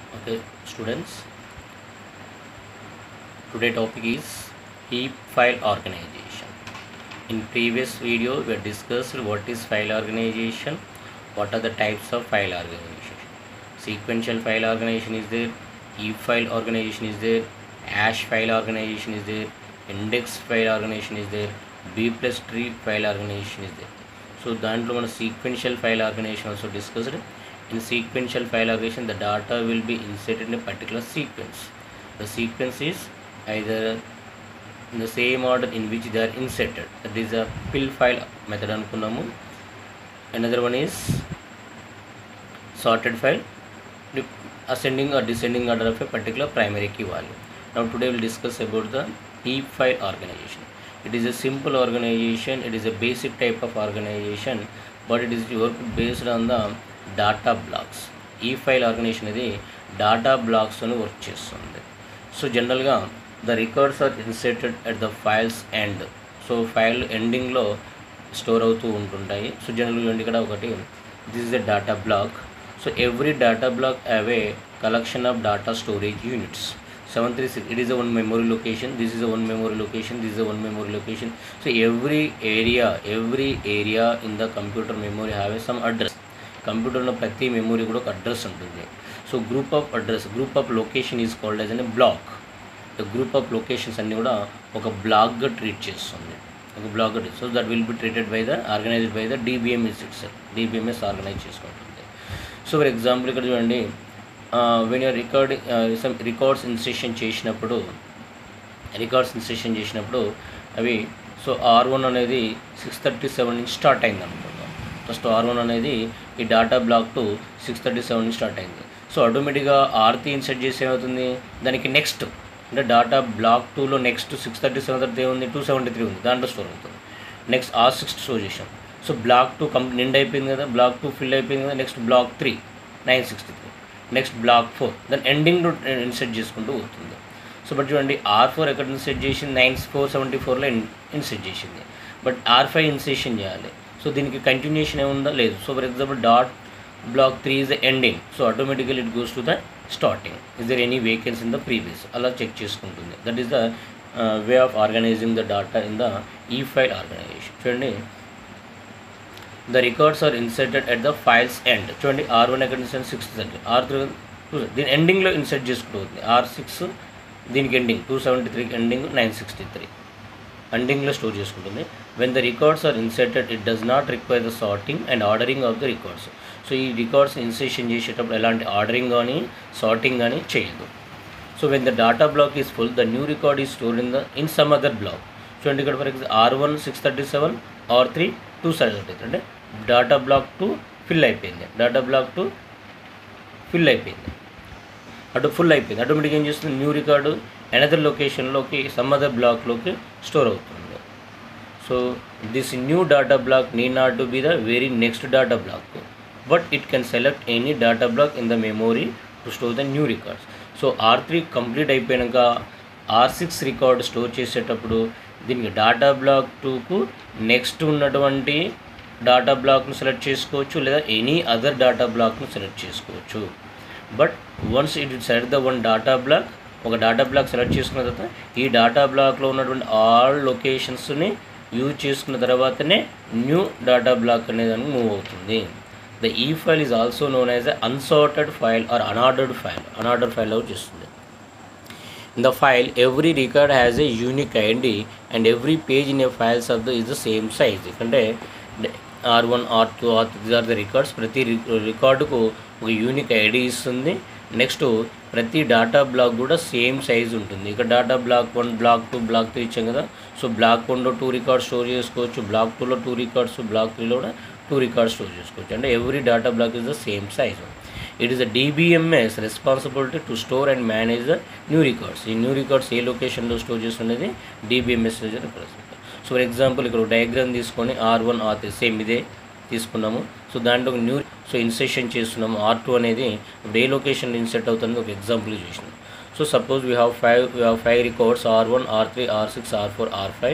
Okay, students. Today topic is heap file organization. In previous video, we discussed what is file organization, what are the types of file organization. Sequential file organization is there, heap file organization is there, hash file organization is there, index file organization is there, B plus tree file organization is there. So దాంట్లో మన sequential file organization also discussed in sequential file organization the data will be inserted in a particular sequence the sequence is either in the same order in which they are inserted that is a pile file method అనుకున్నాము another one is sorted file the ascending or descending order of a particular primary key value now today we'll discuss about the heap file organization it is a simple organization it is a basic type of organization but it is work based on the data blocks ఈ file organization అనేది data బ్లాక్స్తో work చేస్తుంది so జనరల్గా the records are inserted at the files end so file ఎండింగ్లో store అవుతూ ఉంటుంటాయి so జనరల్గా ఇక్కడ ఒకటి this is a data block so every data block have a collection of data storage units seven three six it is a one memory location this is a one memory location this is a one memory location so every area every area in the computer memory have a some address కంప్యూటర్లో ప్రతి memory కూడా ఒక address ఉంటుంది so group of address group of location is called as an block the group of locations అన్నీ కూడా ఒక బ్లాక్గా treat చేస్తుంది ఒక బ్లాక్గా so that will be treated by the organized by the DBMS its DBMS organize చేసుకుంటుంది so for example ఇక్కడ చూడండి when your record some records insertion చేసినప్పుడు రికార్డ్స్ ఇన్స్టేషన్ చేసినప్పుడు అవి సో ఆర్ వన్ అనేది సిక్స్ థర్టీ సెవెన్ నుంచి start అయింది అనుకుందాం ఫస్ట్ ఆర్ వన్ అనేది ఈ data block two six thirty seven నుంచి స్టార్ట్ అయింది సో ఆటోమేటిక్గా ఆర్తి ఇన్సెట్ చేసి ఏమవుతుంది దానికి నెక్స్ట్ అంటే డాటా బ్లాక్ టూలో next six thirty seven thirty ఉంది టూ సెవెంటీ త్రీ ఉంది దాంట్లో స్టోర్ అవుతుంది నెక్స్ట్ ఆర్ సిక్స్ స్టోర్ చేసాం సో బ్లాక్ టూ కంప్లీట్ నిండ్ అయిపోయింది కదా బ్లాక్ టూ ఫిల్ అయిపోయింది కదా next block three nine sixty three next block four దాని ఎండింగ్ ఇన్సెట్ చేసుకుంటూ పోతుంది సో బట్ చూడండి ఆర్ ఫోర్ ఎక్కడ ఇన్సెట్ చేసింది నైన్ ఫోర్ సెవెంటీ ఫోర్లో ఇన్సెట్ చేసింది బట్ ఆర్ ఫైవ్ ఇన్సెషన్ చేయాలి సో దీనికి కంటిన్యూషన్ ఏముందా లేదు so for example data block three is the ending so automatical it goes to the starting is there any vacancy in the previous అలా check చేసుకుంటుంది that is the way of organizing the data in the ఈ file organization చూడండి the records are inserted at the files end చూడండి R one ఎక్కడ insert six center R three దీని ఎండింగ్లో insert చేసుకుంటుంది R six దీనికి ending two seventy త్రీకి ending nine sixty three ఎండింగ్లో స్టోర్ చేసుకుంటుంది when the records are inserted it does not require the sorting and ordering of the records so ఈ records insertion చేసేటప్పుడు ఎలాంటి ఆర్డరింగ్ కానీ sorting కానీ చేయదు so when the data block is full the new record is store in the in some other block చూడండి ఇక్కడ for example R one six thirty seven R three two thirty అంటే data block two fill అయిపోయింది data block two fill అయిపోయింది అటు full అయిపోయింది automatic ఏం చేస్తుంది new record another లొకేషన్లోకి సమ్ అదర్ బ్లాక్లోకి స్టోర్ అవుతుంది so this new data block need not to be the very next data block but it can select any data block in the memory to store the new records so R three complete అయిపోయాక R six record store చేసేటప్పుడు దీనికి data block టూకు next ఉన్నటువంటి data బ్లాక్ను select చేసుకోవచ్చు లేదా any other data బ్లాక్ను select చేసుకోవచ్చు but once it select the one data block ఒక డాటా బ్లాక్ సెలెక్ట్ చేసుకున్న తర్వాత ఈ డాటా బ్లాక్లో ఉన్నటువంటి ఆల్ లొకేషన్స్ని యూజ్ చేసుకున్న తర్వాతనే న్యూ డాటా బ్లాక్ అనేది దానికి మూవ్ అవుతుంది ద ఈ file is also known as a unsorted file or unordered file unorder file out చేస్తుంది in the file every record has a unique id and every page in a files of the is the same size ఎందుకంటే R one R two R three R the records ప్రతి రికార్డుకు ఒక unique ID ఇస్తుంది next ప్రతి data block కూడా same size ఉంటుంది ఇక్కడ data block one block two block three ఇచ్చాం కదా సో బ్లాక్ వన్లో టూ రికార్డ్స్ స్టోర్ చేసుకోవచ్చు బ్లాక్ టూలో టూ రికార్డ్స్ బ్లాక్ త్రీలో కూడా టూ రికార్డ్స్ స్టోర్ చేసుకోవచ్చు అంటే every data block is the same size it is the DBMS responsibility to store and manage the new records ఈ new records ఏ లొకేషన్లో store చేస్తున్నది డిబిఎంఎస్ సో ఫర్ ఎగ్జాంపుల్ ఇక్కడ diagram తీసుకొని R one R three same ఇదే తీసుకున్నాము so దాంట్లో new so insertion చేస్తున్నాము ఆర్ టూ అనేది ఇప్పుడు ఏ లొకేషన్ ఇన్సెట్ అవుతుంది ఒక ఎగ్జాంపుల్ చూసినాం so suppose we have five we have five records R one R three R six R four R five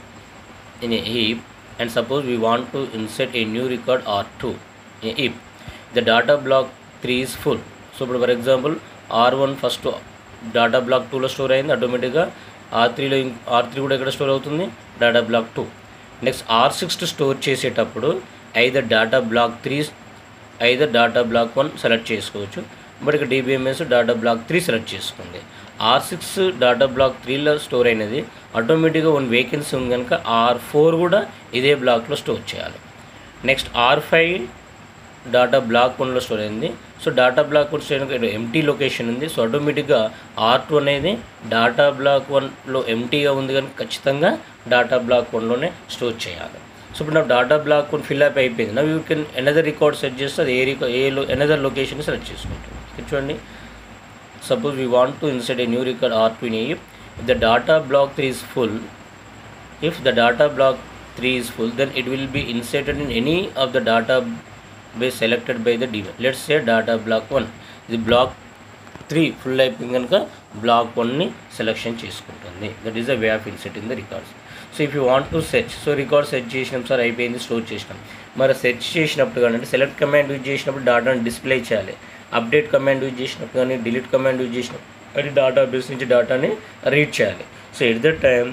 in a heap and suppose we want to insert a new record R2 in a heap the data block 3 is full so ఇప్పుడు for example R one first data block టూలో store అయింది ఆటోమేటిక్గా are త్రీలో are three కూడా ఎక్కడ store అవుతుంది data block two next R six store చేసేటప్పుడు either data block three either data block one select చేసుకోవచ్చు బట్ ఇక్కడ DBMS data block three select చేసుకుంది ఆర్ సిక్స్ డాటా బ్లాక్ త్రీలో స్టోర్ అయినది ఆటోమేటిక్గా వన్ వేకెన్సీ ఉంది కనుక ఆర్ ఫోర్ కూడా ఇదే బ్లాక్లో స్టోర్ చేయాలి next R five data block వన్లో స్టోర్ అయింది so data block one store ఇక్కడ ఎంటీ లొకేషన్ ఉంది సో ఆటోమేటిక్గా ఆర్ టూ అనేది డాటా బ్లాక్ వన్లో ఎంటీగా ఉంది కనుక ఖచ్చితంగా డాటా బ్లాక్ వన్లోనే స్టోర్ చేయాలి సో ఇప్పుడు నాకు data block one fill up అయిపోయింది నా you can another record set చేస్తే అది ఏ రికార్డ్ ఏ ఎనదర్ లొకేషన్ సెలెక్ట్ చేసుకుంటుంది ఇక్కడ చూడండి suppose we want to insert a new record R2 in a if the data block 3 is full if the data block 3 is full then it will be inserted in any of the data base selected by the device let's say data block 1 ఇది black three full అయిపోయింది కనుక black వన్ని selection చేసుకుంటుంది that is the way of insert in the records so if you want to search so record search చేసినాం sir అయిపోయింది store చేసినాం మరి search చేసినప్పుడు కానీ అంటే సెలెక్ట్ కమాండ్ యూజ్ చేసినప్పుడు డాటాను డిస్ప్లే చేయాలి అప్డేట్ కమాండ్ యూజ్ చేసినప్పుడు కానీ డిలీట్ కమాండ్ యూజ్ చేసినప్పుడు అది డాటా బేస్ నుంచి డాటాని రీడ్ చేయాలి so at the time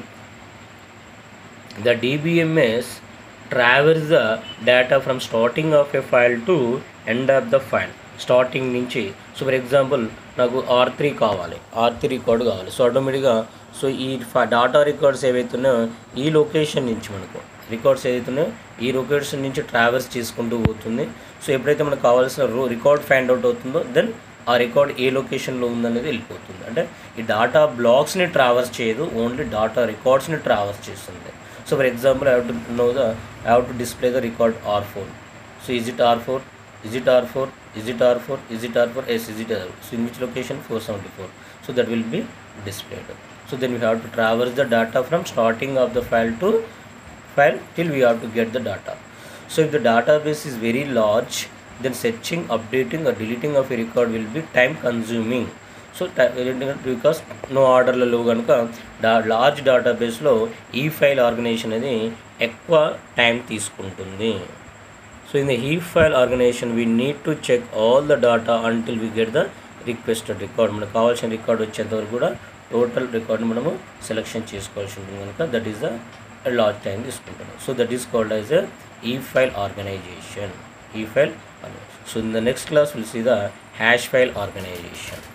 the DBMS traverse the data from starting of a file to end of the file starting నుంచి సో ఫర్ ఎగ్జాంపుల్ నాకు R three కావాలి R three record కావాలి so ఆటోమేటిక్గా so ఈ data records ఏవైతున్నాయో ఈ location నుంచి మనకు రికార్డ్స్ ఏదైతున్నాయో ఈ లొకేషన్ నుంచి ట్రావెల్స్ చేసుకుంటూ పోతుంది సో ఎప్పుడైతే మనకు కావాల్సిన రో రికార్డ్ ఫైండ్ అవుట్ అవుతుందో దెన్ ఆ రికార్డ్ ఏ లొకేషన్లో ఉందనేది వెళ్ళిపోతుంది అంటే ఈ డాటా బ్లాక్స్ని ట్రావర్స్ చేయదు ఓన్లీ డాటా రికార్డ్స్ని ట్రావర్స్ చేస్తుంది so for example I have to know the I have to display the record R four so is it R four is it R four is it R four is it R four yes is it R so in which location four seventy four so that will be displayed so then we have to traverse the data from starting of the file to file till we have to get the data so if the database is very large then searching updating or deleting of a record will be time consuming so because no ఆర్డర్లో లేవు కనుక డా large డేటాబేస్లో ఈ file organization అనేది ఎక్కువ time తీసుకుంటుంది so in the ఈ file organization we need to check all the data until we get the requested record మనకు కావాల్సిన రికార్డ్ వచ్చేంత వరకు కూడా టోటల్ రికార్డ్ మనము సెలెక్షన్ చేసుకోవాల్సి ఉంటుంది కనుక that is the large time తీసుకుంటున్నాం so that is called as a ఈ ఫైల్ ఆర్గనైజేషన్ ఈ file so in the next class will see the hash file organisation